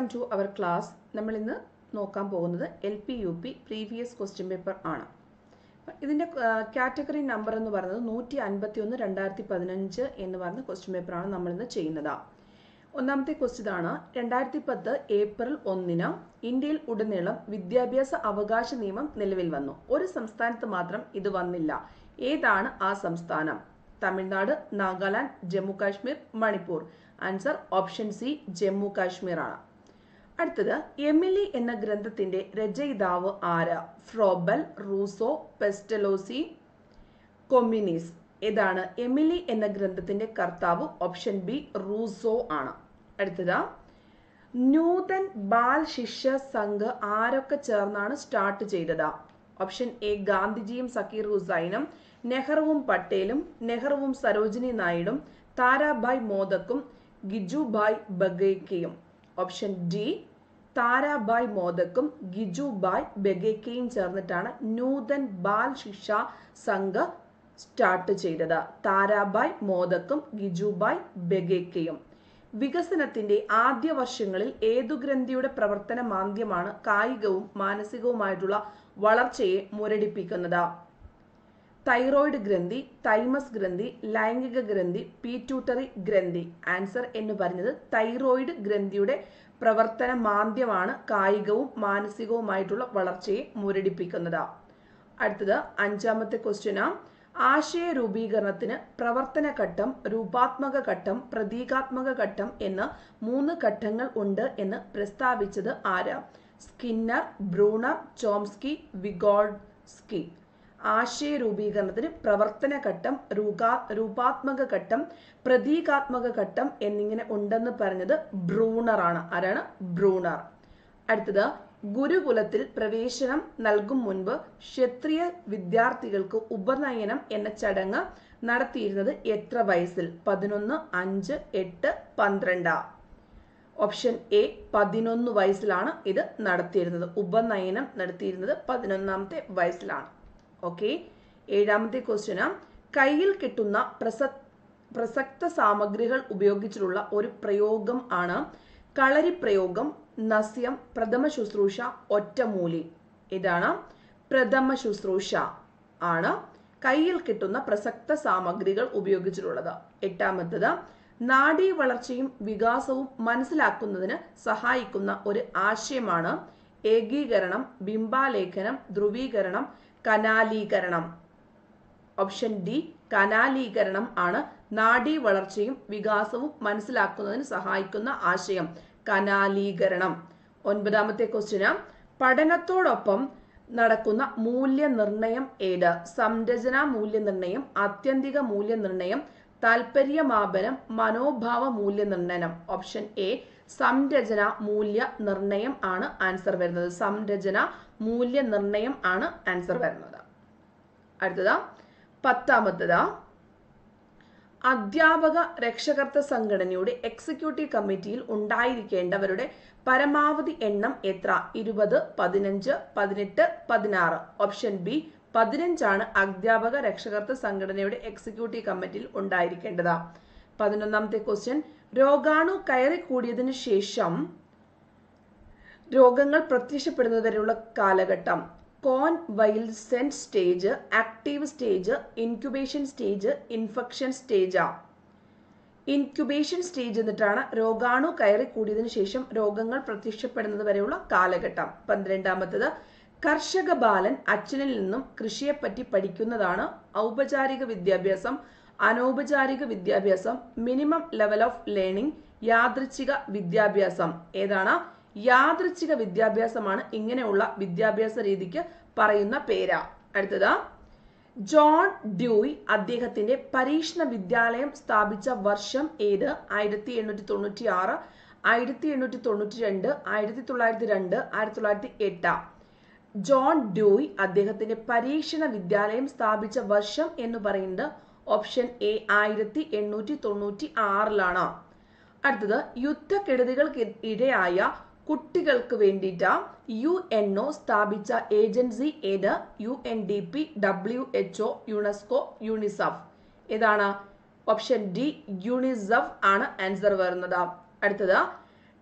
to our class നമ്മൾ ഇന്ന് നോക്കാൻ പോകുന്നത് L P U P previous question paper ആണ് ഇതിൻ്റെ കാറ്റഗറി നമ്പർ എന്ന് പറയുന്നത് നൂറ്റി അൻപത്തി ഒന്ന് രണ്ടായിരത്തി പതിനഞ്ച് എന്ന് പറയുന്ന ക്വസ്റ്റ്യൻ പേപ്പറാണ് നമ്മളിന്ന് ചെയ്യുന്നത് ഒന്നാമത്തെ ക്വസ്റ്റ്യൻ ആണ് രണ്ടായിരത്തി പത്ത് ഏപ്രിൽ ഒന്നിന് ഇന്ത്യയിൽ ഉടനീളം വിദ്യാഭ്യാസ അവകാശ നിയമം നിലവിൽ വന്നു ഒരു സംസ്ഥാനത്ത് മാത്രം ഇത് വന്നില്ല ഏതാണ് ആ സംസ്ഥാനം Tamil Nadu Nagaland Jammu Kashmir Manipur answer option C Jammu Kashmir ആണ് അടുത്തത് എമിലി എന്ന ഗ്രന്ഥത്തിന്റെ രചയിതാവ് ആര് ഫ്രോബൽ റൂസോ പെസ്റ്റലോസി കൊമ്യൂണിസ് ഏതാണ് എമിലി എന്ന ഗ്രന്ഥത്തിന്റെ കർത്താവ് ഓപ്ഷൻ ബി റൂസോ ആണ് അടുത്തത് നൂതൻ ബാൽ ശിഷ്യ സംഘ് ആരൊക്കെ ചേർന്നാണ് സ്റ്റാർട്ട് ചെയ്തത് ഓപ്ഷൻ എ ഗാന്ധിജിയും സക്കീർ ഹുസൈനും നെഹ്റുവും പട്ടേലും നെഹ്റുവും സരോജിനി നായിഡും താരാഭായ് മോദക്കും ഗിജുഭായ് ബഗേക്കയും ഓപ്ഷൻ ഡി താരാഭായ് മോദക്കും ഗിജുഭായ് ബഗേക്കയും ചേർന്നിട്ടാണ് നൂതൻ ബാൽ ശിക്ഷ സംഘ് സ്റ്റാർട്ട് ചെയ്തത് താരാഭായ് മോദക്കും ഗിജുഭായ് ബഗേക്കയും വികസനത്തിന്റെ ആദ്യ വർഷങ്ങളിൽ ഏതു ഗ്രന്ഥിയുടെ പ്രവർത്തന മാന്ദ്യമാണ് കായികവും മാനസികവുമായിട്ടുള്ള വളർച്ചയെ മുരടിപ്പിക്കുന്നത് തൈറോയിഡ് ഗ്രന്ഥി തൈമസ് ഗ്രന്ഥി ലൈംഗിക ഗ്രന്ഥി പീറ്റ്യൂട്ടറി ഗ്രന്ഥി ആൻസർ എന്ന് പറഞ്ഞത് തൈറോയിഡ് ഗ്രന്ഥിയുടെ പ്രവർത്തന മാന്ദ്യമാണ് കായികവും മാനസികവുമായിട്ടുള്ള വളർച്ചയെ മുരടിപ്പിക്കുന്നത് അടുത്തത് അഞ്ചാമത്തെ ക്വസ്റ്റ്യന് ആശയ രൂപീകരണത്തിന് പ്രവർത്തന ഘട്ടം രൂപാത്മക ഘട്ടം പ്രതീകാത്മക ഘട്ടം എന്ന് മൂന്ന് ഘട്ടങ്ങൾ ഉണ്ട് എന്ന് പ്രസ്താവിച്ചത് ആര് സ്കിന്നർ ബ്രൂണർ ചോംസ്കി വിഗോഡ്സ്കി ആശയ രൂപീകരണത്തിന് പ്രവർത്തന ഘട്ടം രൂപാ രൂപാത്മക ഘട്ടം പ്രതീകാത്മക ഘട്ടം എന്നിങ്ങനെ ഉണ്ടെന്ന് പറഞ്ഞത് ബ്രൂണറാണ് ആരാണ് ബ്രൂണർ അടുത്തത് ഗുരുകുലത്തിൽ പ്രവേശനം നൽകും മുൻപ് ക്ഷത്രിയ വിദ്യാർത്ഥികൾക്ക് ഉപനയനം എന്ന ചടങ്ങ് നടത്തിയിരുന്നത് എത്ര വയസ്സിൽ പതിനൊന്ന് അഞ്ച് എട്ട് പന്ത്രണ്ട് ഓപ്ഷൻ എ പതിനൊന്ന് വയസ്സിലാണ് ഇത് നടത്തിയിരുന്നത് ഉപനയനം നടത്തിയിരുന്നത് പതിനൊന്നാമത്തെ വയസ്സിലാണ് ഓക്കെ ഏഴാമത്തെ ക്വസ്റ്റ്യന് കയ്യിൽ കിട്ടുന്ന പ്രസ പ്രസക്ത സാമഗ്രികൾ ഉപയോഗിച്ചിട്ടുള്ള ഒരു പ്രയോഗം ആണ് കളരി പ്രയോഗം നസ്യം പ്രഥമ ശുശ്രൂഷ ഒറ്റമൂലി ഇതാണ് പ്രഥമ ശുശ്രൂഷ ആണ് കയ്യിൽ കിട്ടുന്ന പ്രസക്ത സാമഗ്രികൾ ഉപയോഗിച്ചിട്ടുള്ളത് എട്ടാമത്തത് നാഡീ വളർച്ചയും വികാസവും മനസ്സിലാക്കുന്നതിന് സഹായിക്കുന്ന ഒരു ആശയമാണ് ഏകീകരണം ബിംബാലേഖനം ധ്രുവീകരണം കനാലീകരണം ഓപ്ഷൻ ഡി കനാലീകരണം ആണ് നാഡീ വളർച്ചയും വികാസവും മനസ്സിലാക്കുന്നതിന് സഹായിക്കുന്ന ആശയം കനാലീകരണം ഒൻപതാമത്തെ ക്വസ്റ്റ്യന് പഠനത്തോടൊപ്പം നടക്കുന്ന മൂല്യനിർണയം ഏത് സംരചന മൂല്യനിർണയം ആത്യന്തിക മൂല്യനിർണയം താല്പര്യമാപനം മനോഭാവ മൂല്യനിർണയം ഓപ്ഷൻ എ സംരചന മൂല്യ നിർണയം ആണ് ആൻസർ വരുന്നത് സംരചന മൂല്യനിർണയം ആണ് ആൻസർ വരുന്നത് അടുത്തത് പത്താമത്തത് അധ്യാപക രക്ഷകർത്ത സംഘടനയുടെ എക്സിക്യൂട്ടീവ് കമ്മിറ്റിയിൽ ഉണ്ടായിരിക്കേണ്ടവരുടെ പരമാവധി എണ്ണം എത്ര ഇരുപത് പതിനഞ്ച് പതിനെട്ട് പതിനാറ് ഓപ്ഷൻ ബി പതിനഞ്ചാണ് അധ്യാപക രക്ഷകർത്ത സംഘടനയുടെ എക്സിക്യൂട്ടീവ് കമ്മിറ്റിയിൽ ഉണ്ടായിരിക്കേണ്ടത് പതിനൊന്നാമത്തെ ക്വസ്റ്റ്യൻ രോഗാണു കയറിക്കൂടിയതിനു ശേഷം രോഗങ്ങൾ പ്രത്യക്ഷപ്പെടുന്നതുവരെയുള്ള കാലഘട്ടം convalescent stage active stage incubation stage infection stage incubation stage എന്നിട്ടാണ് രോഗാണു കയറി കൂടിയതിനു ശേഷം രോഗങ്ങൾ പ്രത്യക്ഷപ്പെടുന്നത് വരെയുള്ള കാലഘട്ടം പന്ത്രണ്ടാമത്തത് കർഷക ബാലൻ അച്ഛനിൽ നിന്നും കൃഷിയെപ്പറ്റി പഠിക്കുന്നതാണ് ഔപചാരിക വിദ്യാഭ്യാസം അനൗപചാരിക വിദ്യാഭ്യാസം മിനിമം ലെവൽ ഓഫ് ലേണിംഗ് യാദൃച്ഛിക വിദ്യാഭ്യാസം ഏതാണ് യാദൃച്ഛിക വിദ്യാഭ്യാസമാണ് ഇങ്ങനെയുള്ള വിദ്യാഭ്യാസ രീതിക്ക് പറയുന്ന പേര് അടുത്തത് ജോൺ ഡ്യൂയി അദ്ദേഹത്തിന്റെ പരീക്ഷണ വിദ്യാലയം സ്ഥാപിച്ച വർഷം ഏത് ആയിരത്തി എണ്ണൂറ്റി തൊണ്ണൂറ്റി ആറ് ആയിരത്തി എണ്ണൂറ്റി തൊണ്ണൂറ്റി രണ്ട് ആയിരത്തി തൊള്ളായിരത്തി രണ്ട് ആയിരത്തി തൊള്ളായിരത്തി എട്ട് ജോൺ ഡ്യൂയി അദ്ദേഹത്തിന്റെ പരീക്ഷണ വിദ്യാലയം സ്ഥാപിച്ച വർഷം എന്ന് പറയുന്നത് ഓപ്ഷൻ എ ആയിരത്തി എണ്ണൂറ്റി തൊണ്ണൂറ്റി ആറിലാണ് അടുത്തത് യുദ്ധക്കെടുതികൾക്ക് ഇരയായ കുട്ടികൾക്ക് വേണ്ടിയിട്ട് യു എൻ ഒ സ്ഥാപിച്ച ഏജൻസി ഏത് U N D P W H O UNESCO UNICEF ഏതാണ് ഓപ്ഷൻ ഡി യൂണിസെഫ് ആണ് ആൻസർ വരുന്നത് അടുത്തത്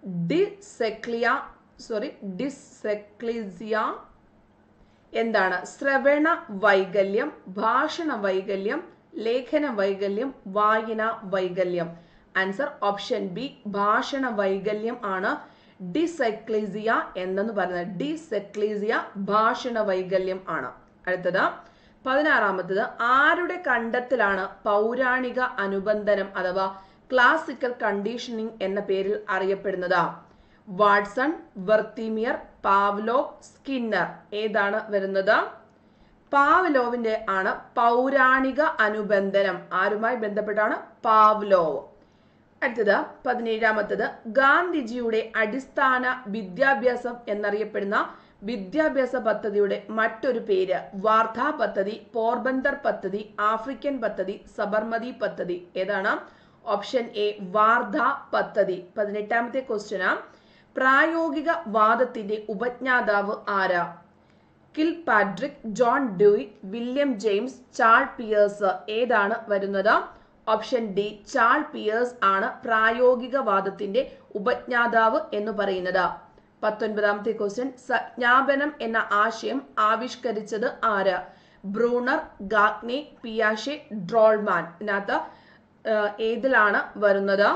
ഡിസെക്ലിയ സോറി ഡിസെക്ലിസിയ എന്താണ് ശ്രവണ വൈകല്യം ഭാഷണ വൈകല്യം ലേഖന വൈകല്യം വായന വൈകല്യം ആൻസർ ഓപ്ഷൻ ബി ഭാഷണ വൈകല്യം ആണ് ഡിസെക്ലീസിയ എന്നെന്ന് പറയുന്നത് ഡിസെക്ലീസിയ ഭാഷണ വൈകല്യം ആണ് അടുത്തത് പതിനാറാമത്തത് ആരുടെ കണ്ടെത്തലാണ് പൗരാണിക അനുബന്ധനം അഥവാ ക്ലാസിക്കൽ കണ്ടീഷനിങ് എന്ന പേരിൽ അറിയപ്പെടുന്നത് വാട്സൺ വെർത്തിമിയർ പാവ്ലോ സ്കിന്നർ ഏതാണ് വരുന്നത് പാവ്ലോവിന്റെ ആണ് പൗരാണിക അനുബന്ധനം ആരുമായി ബന്ധപ്പെട്ടാണ് പാവ്ലോവ് അടുത്തത് പതിനേഴാമത്തത് ഗാന്ധിജിയുടെ അടിസ്ഥാന വിദ്യാഭ്യാസം എന്നറിയപ്പെടുന്ന വിദ്യാഭ്യാസ പദ്ധതിയുടെ മറ്റൊരു പേര് വാർധാ പദ്ധതി പോർബന്ദർ പദ്ധതി ആഫ്രിക്കൻ പദ്ധതി സബർമതി പദ്ധതി ഏതാണ് ഓപ്ഷൻ എ വാർധ പദ്ധതി പതിനെട്ടാമത്തെ ക്വസ്റ്റ്യന് പ്രായോഗിക വാദത്തിന്റെ ഉപജ്ഞാതാവ് ആരാ Kilpatrick John Dewey William James Charles Peirce ഏതാണ് വരുന്നത് ഓപ്ഷൻ ഡി ചാൾ പിയേഴ്സ് ആണ് പ്രായോഗിക വാദത്തിന്റെ ഉപജ്ഞാതാവ് എന്ന് പറയുന്നത് പത്തൊൻപതാമത്തെ ക്വസ്റ്റ്യൻ സജ്ഞാപനം എന്ന ആശയം ആവിഷ്കരിച്ചത് ആര് ബ്രൂണർ ഗാഗ്നെ പിയാഷെ ഡ്രോൾമാൻ ഇതിനകത്ത് ഏതിലാണ് വരുന്നത്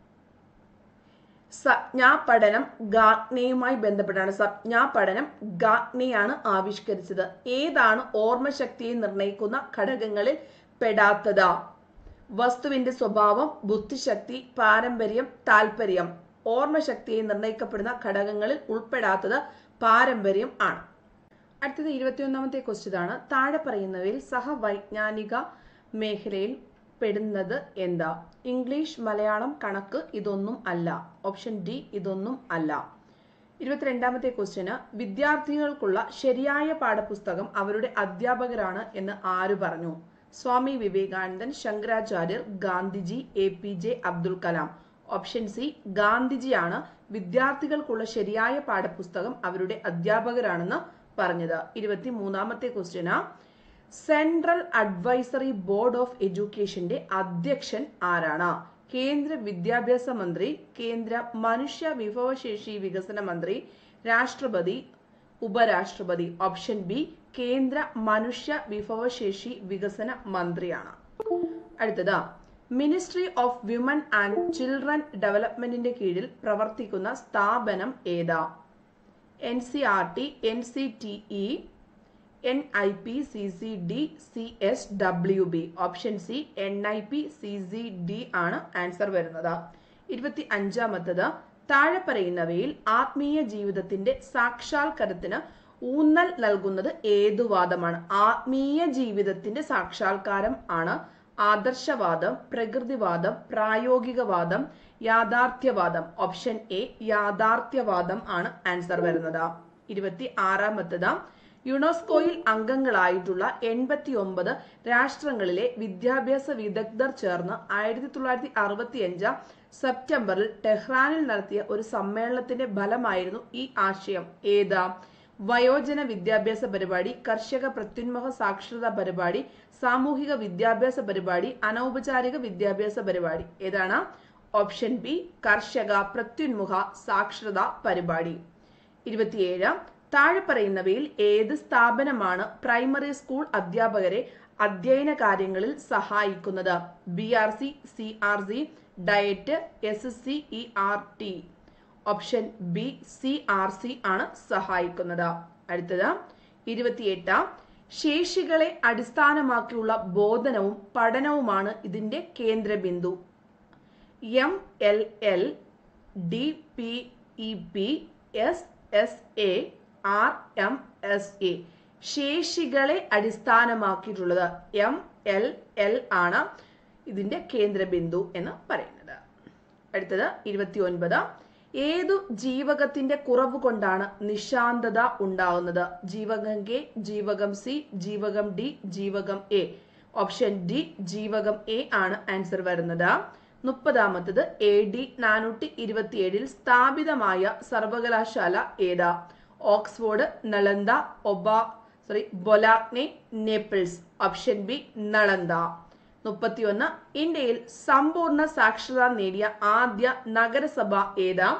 സജ്ഞാ പഠനം ഗാഗ്നയുമായി ബന്ധപ്പെട്ടാണ് സജ്ഞാ പഠനം ഗാഗ്നെയാണ് ആവിഷ്കരിച്ചത് ഏതാണ് ഓർമ്മശക്തിയെ നിർണ്ണയിക്കുന്ന ഘടകങ്ങളിൽ പെടാത്തത് വസ്തുവിന്റെ സ്വഭാവം ബുദ്ധിശക്തി പാരമ്പര്യം താല്പര്യം ഓർമ്മശക്തിയെ നിർണ്ണയിക്കപ്പെടുന്ന ഘടകങ്ങളിൽ ഉൾപ്പെടാത്തത് പാരമ്പര്യം ആണ് അടുത്തത് ഇരുപത്തിയൊന്നാമത്തെ ക്വസ്റ്റ്യൻ ആണ് താഴെ പറയുന്നവയിൽ സഹവൈജ്ഞാനിക മേഖലയിൽ പെടുന്നത് എന്താ ഇംഗ്ലീഷ് മലയാളം കണക്ക് ഇതൊന്നും അല്ല ഓപ്ഷൻ ഡി ഇതൊന്നും അല്ല ഇരുപത്തിരണ്ടാമത്തെ ക്വസ്റ്റ്യന് വിദ്യാർത്ഥികൾക്കുള്ള ശരിയായ പാഠപുസ്തകം അവരുടെ അധ്യാപകരാണ് എന്ന് ആര് പറഞ്ഞു Swami Vivekanandan Shankaracharyar Gandhiji A P J Abdul Kalam option C ഗാന്ധിജിയാണ് വിദ്യാർത്ഥികൾക്കുള്ള ശരിയായ പാഠപുസ്തകം അവരുടെ അധ്യാപകരാണെന്ന് പറഞ്ഞത് ഇരുപത്തി മൂന്നാമത്തെ ക്വസ്റ്റ്യന് സെൻട്രൽ അഡ്വൈസറി ബോർഡ് ഓഫ് എഡ്യൂക്കേഷന്റെ അധ്യക്ഷൻ ആരാണ് കേന്ദ്ര വിദ്യാഭ്യാസ മന്ത്രി കേന്ദ്ര മനുഷ്യ വിഭവശേഷി വികസന മന്ത്രി രാഷ്ട്രപതി ഉപരാഷ്ട്രപതി ഓപ്ഷൻ ബി കേന്ദ്ര മനുഷ്യ വിഭവശേഷി വികസന മന്ത്രിയാണ് അടുത്തത് ministry of women and children ഡെവലപ്മെന്റിന്റെ കീഴിൽ പ്രവർത്തിക്കുന്ന സ്ഥാപനം ഏതാ N C R T N C T E N I P C C D C S W B option C N I P C C D ആണ് answer വരുന്നത് ഇരുപത്തി അഞ്ചാമത്തത് താഴെ പറയുന്നവയിൽ ആത്മീയ ജീവിതത്തിന്റെ സാക്ഷാത്കാരത്തിന് ഊന്നൽ നൽകുന്നത് ഏതു വാദമാണ് ആത്മീയ ജീവിതത്തിന്റെ സാക്ഷാത്കാരം ആണ് ആദർശവാദം പ്രകൃതിവാദം പ്രായോഗികവാദം യാഥാർത്ഥ്യവാദം ഓപ്ഷൻ എ യാഥാർത്ഥ്യവാദം ആണ് ആൻസർ വരുന്നത് ഇരുപത്തി ആറാമത്തത് യുനെസ്കോയിൽ അംഗങ്ങളായിട്ടുള്ള എൺപത്തി ഒമ്പത് രാഷ്ട്രങ്ങളിലെ വിദ്യാഭ്യാസ വിദഗ്ധർ ചേർന്ന് ആയിരത്തി തൊള്ളായിരത്തി അറുപത്തി അഞ്ച് സെപ്റ്റംബറിൽ ടെഹ്റാനിൽ നടത്തിയ ഒരു സമ്മേളനത്തിന്റെ ഫലമായിരുന്നു ഈ ആശയം ഏതാ വയോജന വിദ്യാഭ്യാസ പരിപാടി കർഷക പ്രത്യുന്മുഖ സാക്ഷരതാ പരിപാടി സാമൂഹിക വിദ്യാഭ്യാസ പരിപാടി അനൗപചാരിക വിദ്യാഭ്യാസ പരിപാടി ഏതാണ് ഓപ്ഷൻ ബി കർഷക പ്രത്യുന്മുഖ സാക്ഷരതാ പരിപാടി ഇരുപത്തിയേഴ് താഴെ പറയുന്നവയിൽ ഏത് സ്ഥാപനമാണ് പ്രൈമറി സ്കൂൾ അധ്യാപകരെ അധ്യയന കാര്യങ്ങളിൽ സഹായിക്കുന്നത് B R C C R C DIET S S C E R T option B R R സി ആണ് സഹായിക്കുന്നത് അടുത്തത് ഇരുപത്തിയെട്ട് ശേഷികളെ അടിസ്ഥാനമാക്കിയുള്ള ബോധനവും പഠനവുമാണ് ഇതിന്റെ കേന്ദ്രബിന്ദു M L L D P E P S S A R M S A ശേഷികളെ അടിസ്ഥാനമാക്കിയിട്ടുള്ളത് എം എൽ എൽ ആണ് ഇതിന്റെ കേന്ദ്രബിന്ദു എന്ന് പറയുന്നത് അടുത്തത് ഇരുപത്തി ഒൻപത് ഏതു ജീവകത്തിന്റെ കുറവ് കൊണ്ടാണ് നിശാന്തത ഉണ്ടാകുന്നത് ജീവകം കെ ജീവകം സി ജീവകം ഡി ജീവകം എ ഓപ്ഷൻ ഡി ജീവകം എ ആണ് ആൻസർ വരുന്നത് മുപ്പതാമത്തത് എ ഡി നാനൂറ്റി ഇരുപത്തിയേഴിൽ സ്ഥാപിതമായ സർവകലാശാല ഏതാ ഓക്സ്ഫോർഡ് നളന്ദ ഒബ sorry Bologna Naples option B Nalanda മുപ്പത്തിയൊന്ന് ഇന്ത്യയിൽ സമ്പൂർണ്ണ സാക്ഷരത നേടിയ ആദ്യ നഗരസഭ ഏതാ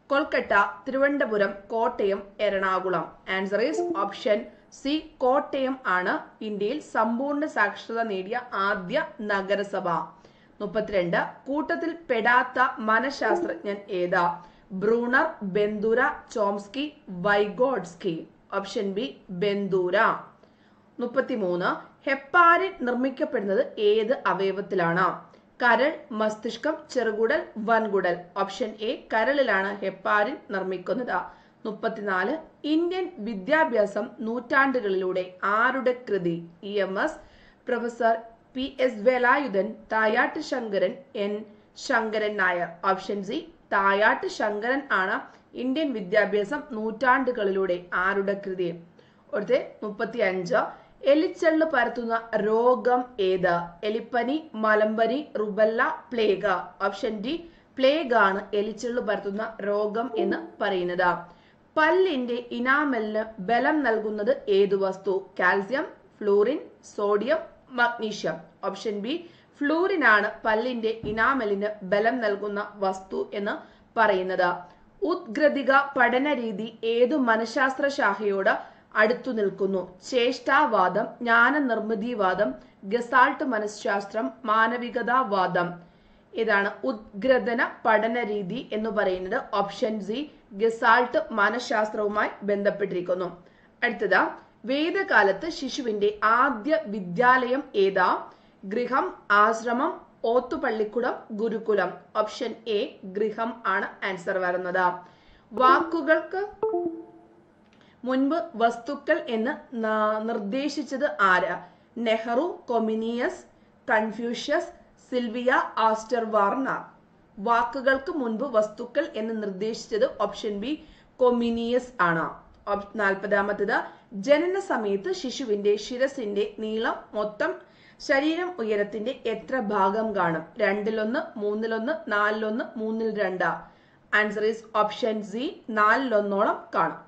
Kolkata Thiruvananthapuram Kottayam Ernakulam answer is option C Kottayam ആണ് ഇന്ത്യയിൽ സമ്പൂർണ്ണ സാക്ഷരത നേടിയ ആദ്യ നഗരസഭ മുപ്പത്തിരണ്ട് കൂട്ടത്തിൽ പെടാത്ത മനഃശാസ്ത്രജ്ഞൻ ഏതാ Bruner Bandura Chomsky Vygotsky option B Bandura മുപ്പത്തിമൂന്ന് ഹെപ്പാരിൻ നിർമ്മിക്കപ്പെടുന്നത് ഏത് അവയവത്തിലാണ് കരൾ മസ്തിഷ്കം ചെറുകുടൽ വൻകുടൽ ഓപ്ഷൻ എ കരളിലാണ് ഹെപ്പാരിൻ നിർമ്മിക്കുന്നത് മുപ്പത്തിനാല് ഇന്ത്യൻ വിദ്യാഭ്യാസം നൂറ്റാണ്ടുകളിലൂടെ ആരുടെ കൃതി E M S professor P S Velayudhan Thayattu Sankaran N Sankaran Nair option C Thayattu Sankaran ആണ് ഇന്ത്യൻ വിദ്യാഭ്യാസം നൂറ്റാണ്ടുകളിലൂടെ ആരുടെ കൃതി അടുത്ത മുപ്പത്തി അഞ്ച് എലിച്ചെള്ള് പരത്തുന്ന രോഗം ഏത് എലിപ്പനി മലമ്പനി rubella plague option D plague ആണ് എലിച്ചെള്ള് പരത്തുന്ന രോഗം എന്ന് പറയുന്നത് പല്ലിന്റെ ഇനാമലിന് ബലം നൽകുന്നത് ഏതു വസ്തു calcium fluorine sodium magnesium option B fluorine ആണ് പല്ലിന്റെ ഇനാമലിന് ബലം നൽകുന്ന വസ്തു എന്ന് പറയുന്നത് ഉദ്ഗ്രതിക പഠന രീതി ഏതു മനഃശാസ്ത്ര ശാഖയോട് അടുത്തു നിൽക്കുന്നു ചേഷ്ടാവാദം ജ്ഞാനനിർമ്മിതിവാദം ഗസാൾട്ട് മനഃശാസ്ത്രം മാനവികതാവാദം ഇതാണ് ഉദ്ഗ്രഥന പഠന രീതി എന്ന് പറയുന്നത് ഓപ്ഷൻ സി ഗസാൾട്ട് മനഃശാസ്ത്രവുമായി ബന്ധപ്പെട്ടിരിക്കുന്നു അടുത്തത് വേദകാലത്ത് ശിശുവിന്റെ ആദ്യ വിദ്യാലയം ഏതാ ഗൃഹം ആശ്രമം ഓത്തുപള്ളിക്കുടം ഗുരുകുലം ഓപ്ഷൻ എ ഗൃഹം ആണ് ആൻസർ വരുന്നത് വാക്കുകൾക്ക് മുൻപ് വസ്തുക്കൾ എന്ന് ന- നിർദ്ദേശിച്ചത് ആര് Nehru Comenius Confucius Sylvia Ashton Warner വാക്കുകൾക്ക് മുൻപ് വസ്തുക്കൾ എന്ന് നിർദ്ദേശിച്ചത് ഓപ്ഷൻ ബി കൊമിനിയസ് ആണ് ഓപ്- നാൽപ്പതാമത്തത് ജനന സമയത്ത് ശിശുവിന്റെ ശിരസിന്റെ നീളം മൊത്തം ശരീരം ഉയരത്തിന്റെ എത്ര ഭാഗം കാണും രണ്ടിലൊന്ന് മൂന്നിലൊന്ന് നാലിലൊന്ന് മൂന്നിൽ രണ്ട് ആൻസർ ഈസ് ഓപ്ഷൻ സി നാലിലൊന്നോളം കാണും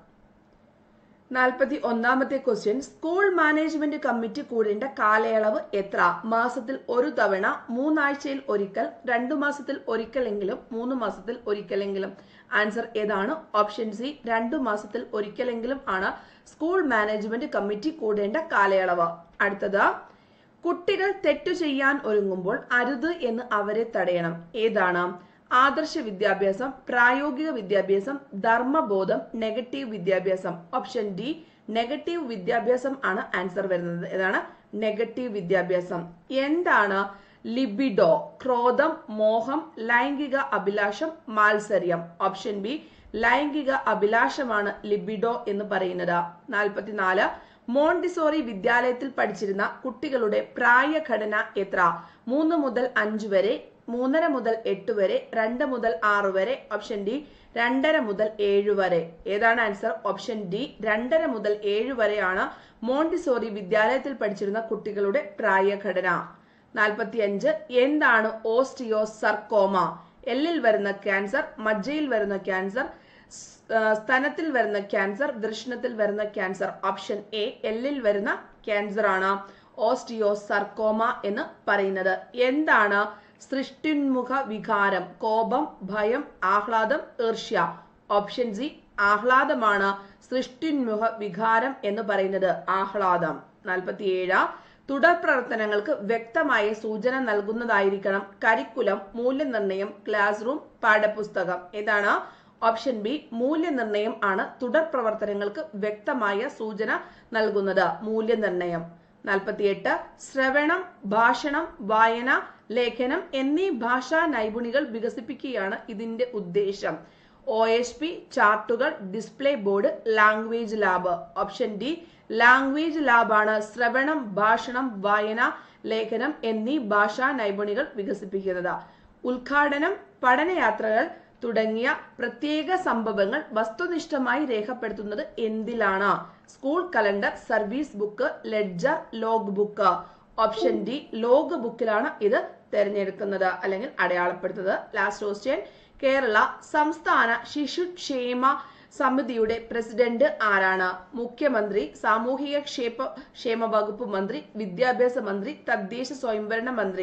നാൽപ്പത്തി ഒന്നാമത്തെ ക്വസ്റ്റ്യൻ സ്കൂൾ മാനേജ്മെന്റ് കമ്മിറ്റി കൂടേണ്ട കാലയളവ് എത്ര മാസത്തിൽ ഒരു തവണ മൂന്നാഴ്ചയിൽ ഒരിക്കൽ രണ്ടു മാസത്തിൽ ഒരിക്കലെങ്കിലും മൂന്ന് മാസത്തിൽ ഒരിക്കലെങ്കിലും ആൻസർ ഏതാണ് ഓപ്ഷൻ സി രണ്ടു മാസത്തിൽ ഒരിക്കലെങ്കിലും ആണ് സ്കൂൾ മാനേജ്മെന്റ് കമ്മിറ്റി കൂടേണ്ട കാലയളവ് അടുത്തത് കുട്ടികൾ തെറ്റു ചെയ്യാൻ ഒരുങ്ങുമ്പോൾ അരുത് എന്ന് അവരെ തടയണം ഏതാണ് ആദർശ വിദ്യാഭ്യാസം പ്രായോഗിക വിദ്യാഭ്യാസം ധർമ്മബോധം നെഗറ്റീവ് വിദ്യാഭ്യാസം ഓപ്ഷൻ ഡി നെഗറ്റീവ് വിദ്യാഭ്യാസം ആണ് ആൻസർ വരുന്നത് ഏതാണ് നെഗറ്റീവ് വിദ്യാഭ്യാസം എന്താണ് ലിബിഡോ ക്രോധം മോഹം ലൈംഗിക അഭിലാഷം മാത്സര്യം ഓപ്ഷൻ ബി ലൈംഗിക അഭിലാഷമാണ് ലിബിഡോ എന്ന് പറയുന്നത് നാൽപ്പത്തിനാല് മോണ്ടിസോറി വിദ്യാലയത്തിൽ പഠിച്ചിരുന്ന കുട്ടികളുടെ പ്രായഘടന എത്ര മൂന്ന് മുതൽ അഞ്ച് വരെ മൂന്നര മുതൽ എട്ട് വരെ രണ്ട് മുതൽ ആറ് വരെ ഓപ്ഷൻ ഡി രണ്ടര മുതൽ ഏഴ് വരെ ഏതാണ് ആൻസർ ഓപ്ഷൻ ഡി രണ്ടര മുതൽ ഏഴ് വരെയാണ് മോണ്ടിസോറി വിദ്യാലയത്തിൽ പഠിച്ചിരുന്ന കുട്ടികളുടെ പ്രായഘടന നാൽപ്പത്തിയഞ്ച് എന്താണ് ഓസ്റ്റിയോ സർക്കോമ എല്ലിൽ വരുന്ന ക്യാൻസർ മജ്ജയിൽ വരുന്ന ക്യാൻസർ സ്- ആ, സ്തനത്തിൽ വരുന്ന ക്യാൻസർ വൃഷണത്തിൽ വരുന്ന ക്യാൻസർ ഓപ്ഷൻ എ എല്ലിൽ വരുന്ന ക്യാൻസർ ആണ് ഓസ്റ്റിയോ സർക്കോമ എന്ന് പറയുന്നത് എന്താണ് സൃഷ്ടിന്മുഖ വികാരം കോപം ഭയം ആഹ്ലാദം ഈർഷ്യ ഓപ്ഷൻ സി ആഹ്ലാദമാണ് സൃഷ്ടിന്മുഖ വികാരം എന്ന് പറയുന്നത് ആഹ്ലാദം നാൽപ്പത്തിയേഴ് തുടർ പ്രവർത്തനങ്ങൾക്ക് വ്യക്തമായ സൂചന നൽകുന്നതായിരിക്കണം കരിക്കുലം മൂല്യനിർണ്ണയം ക്ലാസ് റൂം പാഠപുസ്തകം ഏതാണ് ഓപ്ഷൻ ബി മൂല്യനിർണ്ണയം ആണ് തുടർ പ്രവർത്തനങ്ങൾക്ക് വ്യക്തമായ സൂചന നൽകുന്നത് മൂല്യനിർണ്ണയം നാൽപ്പത്തിയെട്ട് ശ്രവണം ഭാഷണം വായന ലേഖനം എന്നീ ഭാഷാ നൈപുണികൾ വികസിപ്പിക്കുകയാണ് ഇതിന്റെ ഉദ്ദേശം ഒ എച്ച് പി ചാർട്ടുകൾ display board language lab option D language ലാബാണ് ശ്രവണം ഭാഷണം വായന ലേഖനം എന്നീ ഭാഷാ നൈപുണികൾ വികസിപ്പിക്കുന്നത് ഉദ്ഘാടനം പഠനയാത്രകൾ തുടങ്ങിയ പ്രത്യേക സംഭവങ്ങൾ വസ്തുനിഷ്ഠമായി രേഖപ്പെടുത്തുന്നത് എന്തിലാണ് school calendar service book ledger log book option D log ബുക്കിലാണ് ഇത് തിരഞ്ഞെടുക്കുന്നത് അല്ലെങ്കിൽ അടയാളപ്പെടുത്തുന്നത് ലാസ്റ്റ് ക്വസ്റ്റ്യൻ കേരള സംസ്ഥാന ശിശുക്ഷേമ സമിതിയുടെ പ്രസിഡന്റ് ആരാണ് മുഖ്യമന്ത്രി സാമൂഹിക ക്ഷേമ ക്ഷേമ വകുപ്പ് മന്ത്രി വിദ്യാഭ്യാസ മന്ത്രി തദ്ദേശ സ്വയംഭരണ മന്ത്രി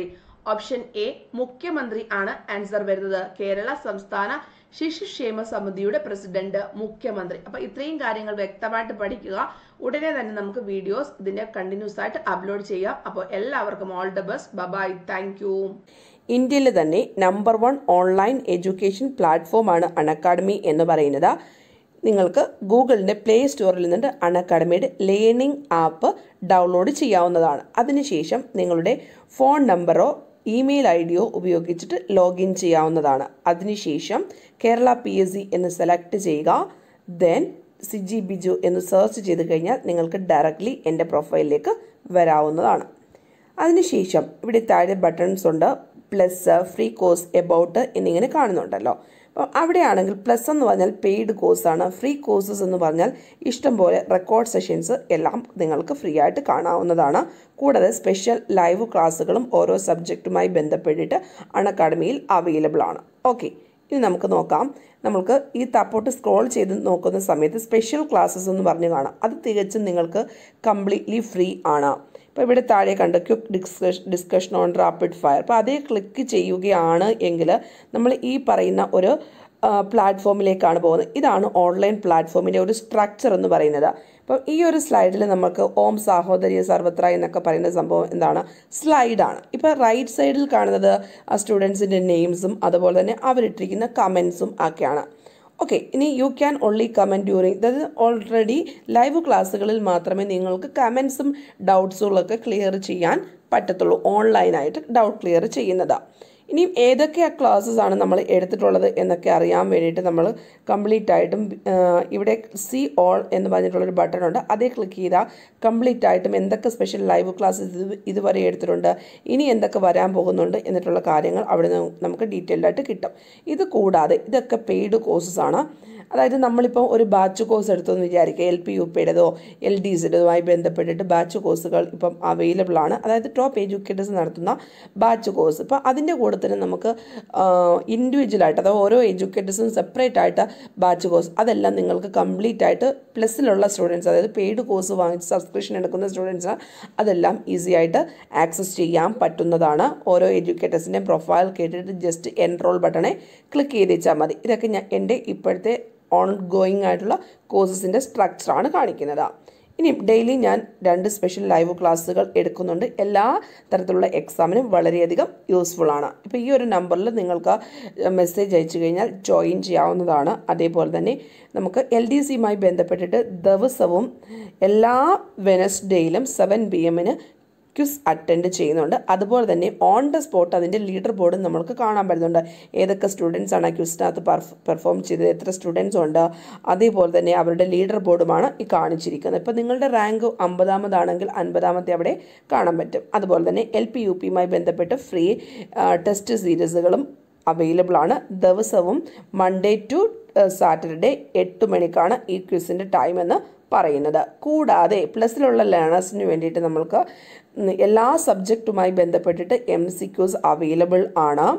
ഓപ്ഷൻ എ മുഖ്യമന്ത്രി ആണ് ആൻസർ വരുന്നത് കേരള സംസ്ഥാന ശിശുക്ഷേമ സമിതിയുടെ പ്രസിഡന്റ് മുഖ്യമന്ത്രി അപ്പൊ ഇത്രയും കാര്യങ്ങൾ വ്യക്തമായിട്ട് പഠിക്കുക ഉടനെ തന്നെ നമുക്ക് വീഡിയോസ് ഇതിന്റെ കണ്ടിന്യൂസ് ആയിട്ട് അപ്ലോഡ് ചെയ്യാം അപ്പോൾ എല്ലാവർക്കും all the best bye bye thank you ഇന്ത്യയിലെ തന്നെ നമ്പർ വൺ ഓൺലൈൻ എഡ്യൂക്കേഷൻ പ്ലാറ്റ്ഫോമാണ് അൺഅക്കാഡമി എന്ന് പറയുന്നത് നിങ്ങൾക്ക് ഗൂഗിളിൻ്റെ പ്ലേ സ്റ്റോറിൽ നിന്നിട്ട് അൺഅക്കാഡമിയുടെ ലേണിംഗ് ആപ്പ് ഡൗൺലോഡ് ചെയ്യാവുന്നതാണ് അതിനുശേഷം നിങ്ങളുടെ ഫോൺ നമ്പറോ ഇമെയിൽ ഐ ഡിയോ ഉപയോഗിച്ചിട്ട് ലോഗിൻ ചെയ്യാവുന്നതാണ് അതിനുശേഷം കേരള പി എസ് സി എന്ന് സെലക്ട് ചെയ്യുക ദെൻ സിജി ബിജു എന്ന് സെർച്ച് ചെയ്ത് കഴിഞ്ഞാൽ നിങ്ങൾക്ക് ഡയറക്റ്റ്ലി എൻ്റെ പ്രൊഫൈലിലേക്ക് വരാവുന്നതാണ് അതിനുശേഷം ഇവിടെ താഴെ ബട്ടൺസ് ഉണ്ട് പ്ലസ് ഫ്രീ കോഴ്സ് എബൌട്ട് എന്നിങ്ങനെ കാണുന്നുണ്ടല്ലോ അപ്പം അവിടെയാണെങ്കിൽ പ്ലസ് എന്ന് പറഞ്ഞാൽ പെയ്ഡ് കോഴ്സാണ് ഫ്രീ കോഴ്സസ് എന്ന് പറഞ്ഞാൽ ഇഷ്ടംപോലെ റെക്കോർഡ് സെഷൻസ് എല്ലാം നിങ്ങൾക്ക് ഫ്രീ ആയിട്ട് കാണാവുന്നതാണ് കൂടാതെ സ്പെഷ്യൽ ലൈവ് ക്ലാസ്സുകളും ഓരോ സബ്ജക്റ്റുമായി ബന്ധപ്പെട്ടിട്ട് അൺഅക്കാഡമിയിൽ അവൈലബിൾ ആണ് ഓക്കെ ഇനി നമുക്ക് നോക്കാം നമ്മൾക്ക് ഈ തപ്പോട്ട് സ്ക്രോൾ ചെയ്ത് നോക്കുന്ന സമയത്ത് സ്പെഷ്യൽ ക്ലാസ്സസ് എന്ന് പറഞ്ഞു കാണാം അത് തികച്ചും നിങ്ങൾക്ക് കംപ്ലീറ്റ്ലി ഫ്രീ ആണ് ഇപ്പോൾ ഇവിടെ താഴെ കണ്ട് ക്വിക്ക് ഡിസ്കഷ് ഡിസ്കഷൻ ഓൺ റാപ്പിഡ് ഫയർ അപ്പോൾ അതേ ക്ലിക്ക് ചെയ്യുകയാണ് എങ്കിൽ നമ്മൾ ഈ പറയുന്ന ഒരു പ്ലാറ്റ്ഫോമിലേക്കാണ് പോകുന്നത് ഇതാണ് ഓൺലൈൻ പ്ലാറ്റ്ഫോമിൻ്റെ ഒരു സ്ട്രക്ചർ എന്ന് പറയുന്നത് അപ്പം ഈ ഒരു സ്ലൈഡിൽ നമുക്ക് ഓം സാഹോദര്യ സർവത്ര എന്നൊക്കെ പറയുന്ന സംഭവം എന്താണ് സ്ലൈഡാണ് ഇപ്പോൾ റൈറ്റ് സൈഡിൽ കാണുന്നത് ആ സ്റ്റുഡൻസിൻ്റെ നെയിംസും അതുപോലെ തന്നെ അവരിട്ടിരിക്കുന്ന കമൻസും ഒക്കെയാണ് ഓക്കെ ഇനി you can only comment during അതായത് ഓൾറെഡി ലൈവ് ക്ലാസ്സുകളിൽ മാത്രമേ നിങ്ങൾക്ക് കമൻസും ഡൗട്ട്സുകളൊക്കെ ക്ലിയർ ചെയ്യാൻ പറ്റത്തുള്ളൂ ഓൺലൈനായിട്ട് ഡൗട്ട് ക്ലിയർ ചെയ്യുന്നത് ഇനിയും ഏതൊക്കെ ക്ലാസ്സസ് ആണ് നമ്മൾ എടുത്തിട്ടുള്ളത് എന്നൊക്കെ അറിയാൻ വേണ്ടിയിട്ട് നമ്മൾ കംപ്ലീറ്റ് ആയിട്ടും ഇവിടെ സി ഓൾ എന്ന് പറഞ്ഞിട്ടുള്ളൊരു ബട്ടൺ ഉണ്ട് അതേ ക്ലിക്ക് ചെയ്താൽ കംപ്ലീറ്റ് ആയിട്ടും എന്തൊക്കെ സ്പെഷ്യൽ ലൈവ് ക്ലാസ്സസ് ഇത് ഇതുവരെ എടുത്തിട്ടുണ്ട് ഇനി എന്തൊക്കെ വരാൻ പോകുന്നുണ്ട് എന്നിട്ടുള്ള കാര്യങ്ങൾ അവിടെ നിന്ന് നമുക്ക് ഡീറ്റെയിൽഡ് ആയിട്ട് കിട്ടും ഇത് കൂടാതെ ഇതൊക്കെ പെയ്ഡ് കോഴ്സസ് ആണ് അതായത് നമ്മളിപ്പോൾ ഒരു ബാച്ച് കോഴ്സ് എടുത്തെന്ന് വിചാരിക്കുക എൽ പി യു പിയുടേതോ എൽ ഡി സിയുടേതുമായി ബന്ധപ്പെട്ടിട്ട് ബാച്ച് കോഴ്സുകൾ ഇപ്പം അവൈലബിൾ ആണ് അതായത് ടോപ്പ് എഡ്യൂക്കേറ്റേഴ്സ് നടത്തുന്ന ബാച്ച് കോഴ്സ് ഇപ്പോൾ അതിൻ്റെ കൂടെ തന്നെ നമുക്ക് ഇൻഡിവിജ്വലായിട്ട് അതായത് ഓരോ എഡ്യൂക്കേറ്റേഴ്സും സെപ്പറേറ്റ് ആയിട്ട് ബാച്ച് കോഴ്സ് അതെല്ലാം നിങ്ങൾക്ക് കംപ്ലീറ്റ് ആയിട്ട് പ്ലസ്സിലുള്ള സ്റ്റുഡൻസ് അതായത് പെയ്ഡ് കോഴ്സ് വാങ്ങിച്ച് സബ്സ്ക്രിപ്ഷൻ എടുക്കുന്ന സ്റ്റുഡൻസ് അതെല്ലാം ഈസി ആയിട്ട് ആക്സസ് ചെയ്യാൻ പറ്റുന്നതാണ് ഓരോ എഡ്യൂക്കേറ്റേഴ്സിൻ്റെയും പ്രൊഫൈൽ കേട്ടിട്ട് ജസ്റ്റ് എൻറോൾ ബട്ടണെ ക്ലിക്ക് ചെയ്ത് വെച്ചാൽ മതി ഇതൊക്കെ ഞാൻ എൻ്റെ ഇപ്പോഴത്തെ ഓൺ ഗോയിങ് ആയിട്ടുള്ള കോഴ്സസിൻ്റെ സ്ട്രക്ചറാണ് കാണിക്കുന്നത് ഇനി ഡെയിലി ഞാൻ രണ്ട് സ്പെഷ്യൽ ലൈവ് ക്ലാസ്സുകൾ എടുക്കുന്നുണ്ട് എല്ലാ തരത്തിലുള്ള എക്സാമിനും വളരെയധികം യൂസ്ഫുൾ ആണ് ഇപ്പോൾ ഈ ഒരു നമ്പറിൽ നിങ്ങൾക്ക് മെസ്സേജ് അയച്ചു കഴിഞ്ഞാൽ ജോയിൻ ചെയ്യാവുന്നതാണ് അതേപോലെ തന്നെ നമുക്ക് എൽ ഡി സിയുമായി ബന്ധപ്പെട്ടിട്ട് ദിവസവും എല്ലാ വെനസ്ഡേയിലും സെവൻ പി എമ്മിന് ക്വിസ് അറ്റൻഡ് ചെയ്യുന്നുണ്ട് അതുപോലെ തന്നെ ഓൺ ദ സ്പോട്ട് അതിൻ്റെ ലീഡർ ബോർഡ് നമ്മൾക്ക് കാണാൻ പറ്റുന്നുണ്ട് ഏതൊക്കെ സ്റ്റുഡൻസ് ആണ് ക്വിസിനകത്ത് പെർഫോം ചെയ്തത് എത്ര സ്റ്റുഡൻസ് ഉണ്ട് അതേപോലെ തന്നെ അവരുടെ ലീഡർ ബോർഡുമാണ് ഈ കാണിച്ചിരിക്കുന്നത് ഇപ്പോൾ നിങ്ങളുടെ റാങ്ക് അമ്പതാമതാണെങ്കിൽ അൻപതാമത്തെ അവിടെ കാണാൻ പറ്റും അതുപോലെ തന്നെ എൽ പി യു പിയുമായി ബന്ധപ്പെട്ട് ഫ്രീ ടെസ്റ്റ് സീരീസുകളും അവൈലബിൾ ആണ് ദിവസവും മൺഡേ ടു സാറ്റർഡേ എട്ട് മണിക്കാണ് ഈ ക്വിസിൻ്റെ ടൈം എന്ന് പറയുന്നത് കൂടാതെ പ്ലസിലുള്ള ലേണേഴ്സിന് വേണ്ടിയിട്ട് നമ്മൾക്ക് എല്ലാ സബ്ജക്റ്റുമായി ബന്ധപ്പെട്ടിട്ട് എം സി ക്യൂസ് അവൈലബിൾ ആണ്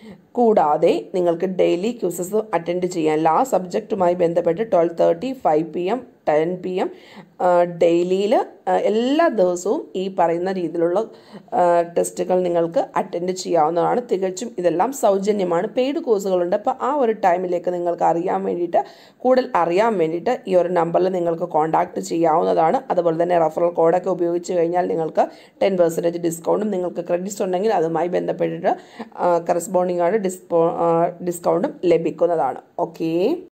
കൂടാതെ നിങ്ങൾക്ക് ഡെയിലി ക്യൂസസ് അറ്റൻഡ് ചെയ്യാൻ എല്ലാ സബ്ജക്റ്റുമായി ബന്ധപ്പെട്ട് twelve thirty five P M ten P M ഡെയിലിയിൽ എല്ലാ ദിവസവും ഈ പറയുന്ന രീതിയിലുള്ള ടെസ്റ്റുകൾ നിങ്ങൾക്ക് അറ്റൻഡ് ചെയ്യാവുന്നതാണ് തികച്ചും ഇതെല്ലാം സൗജന്യമാണ് പെയ്ഡ് കോഴ്സുകളുണ്ട് അപ്പോൾ ആ ഒരു ടൈമിലേക്ക് നിങ്ങൾക്ക് അറിയാൻ വേണ്ടിയിട്ട് കൂടുതൽ അറിയാൻ വേണ്ടിയിട്ട് ഈ ഒരു നമ്പറിൽ നിങ്ങൾക്ക് കോൺടാക്റ്റ് ചെയ്യാവുന്നതാണ് അതുപോലെ തന്നെ റഫറൽ കോഡൊക്കെ ഉപയോഗിച്ച് കഴിഞ്ഞാൽ നിങ്ങൾക്ക് ടെൻ പെർസെൻറ്റേജ് ഡിസ്കൗണ്ടും നിങ്ങൾക്ക് ക്രെഡിറ്റ്സ് ഉണ്ടെങ്കിൽ അതുമായി ബന്ധപ്പെട്ടിട്ട് കറസ്പോണ്ടിങ് ആണ് ഡിസ്കോ ഡിസ്കൗണ്ടും ലഭിക്കുന്നതാണ് ഓക്കേ